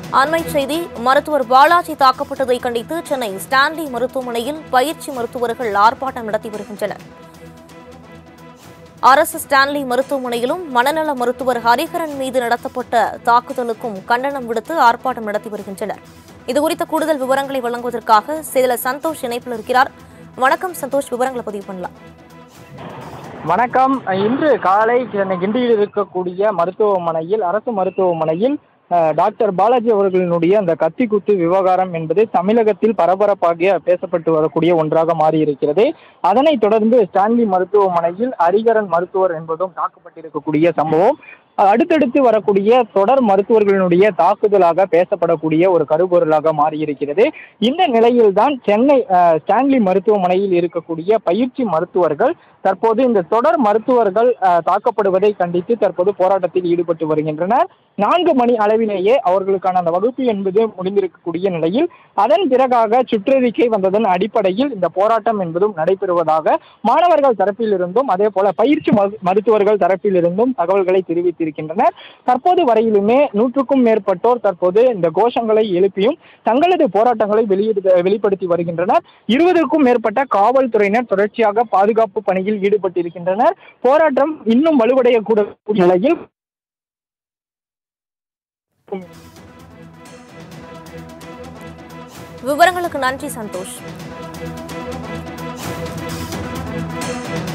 அண்மை செய்தி மருத்துவர் பாலாஜி தாக்கப்பட்டதை கண்டித்து சென்னை ஸ்டான்லி மருத்துவமனையில் பயிற்சி மருத்துவர்கள் ஆர்ப்பாட்டம் நடத்தி வருகின்றனர் அரசு ஸ்டான்லி மருத்துவமனையிலும் மனநல மருத்துவர் ஹரிஹரன் மீது நடத்தப்பட்ட தாக்குதலுக்கும் கண்டனம் விடுத்து ஆர்ப்பாட்டம் நடத்தி வருகின்றனர் இதுகுறித்த கூடுதல் விவரங்களை வழங்குவதற்காக செயலர் சந்தோஷ் இணைப்பில் இருக்கிறார் வணக்கம் சந்தோஷ் விவரங்களை பதிவு பண்ணலாம் வணக்கம் இன்று காலை சென்னை கிண்டியில் இருக்கக்கூடிய மருத்துவமனையில் அரசு மருத்துவமனையில் அஹ், டாக்டர் பாலாஜி அவர்களினுடைய அந்த கத்தி குத்து விவகாரம் என்பது தமிழகத்தில் பரபரப்பாக பேசப்பட்டு வரக்கூடிய ஒன்றாக மாறியிருக்கிறது அதனைத் தொடர்ந்து ஸ்டான்லி மருத்துவமனையில் ஹரிகரன் மருத்துவர் என்பதும் தாக்கப்பட்டிருக்கக்கூடிய சம்பவம் அடுத்தடுத்து வரக்கூடிய தொடர் மருத்துவர்களினுடைய தாக்குதலாக பேசப்படக்கூடிய ஒரு கருப்பொருளாக மாறியிருக்கிறது இந்த நிலையில்தான் சென்னை அஹ், ஸ்டான்லி மருத்துவமனையில் இருக்கக்கூடிய பயிற்சி மருத்துவர்கள் தற்போது இந்த தொடர் மருத்துவர்கள் அஹ், தாக்கப்படுவதை கண்டித்து தற்போது போராட்டத்தில் ஈடுபட்டு வருகின்றனர் நான்கு மணி அளவிலேயே அவர்களுக்கான அந்த வகுப்பு என்பது முடிந்திருக்கக்கூடிய நிலையில் அதன் பிறகாக சுற்றறிக்கை வந்ததன் அடிப்படையில் இந்த போராட்டம் என்பதும் நடைபெறுவதாக மாணவர்கள் தரப்பிலிருந்தும் அதே போல பயிற்சி மரு- மருத்துவர்கள் தரப்பிலிருந்தும் தகவல்களை தெரிவித்திருக்கின்றனர் தற்போது வரையிலுமே நூற்றுக்கும் மேற்பட்டோர் தற்போது இந்த கோஷங்களை எழுப்பியும் தங்களது போராட்டங்களை வெளியிடு வெளிப்படுத்தி வருகின்றனர் இருபதுக்கும் மேற்பட்ட காவல்துறையினர் தொடர்ச்சியாக பாதுகாப்பு பணியில் ஈடுபட்டிருக்கின்றனர் போராட்டம் இன்னும் வலுவடையக்கூடிய நிலையில் விவரங்களுக்கு நன்றி சந்தோஷ்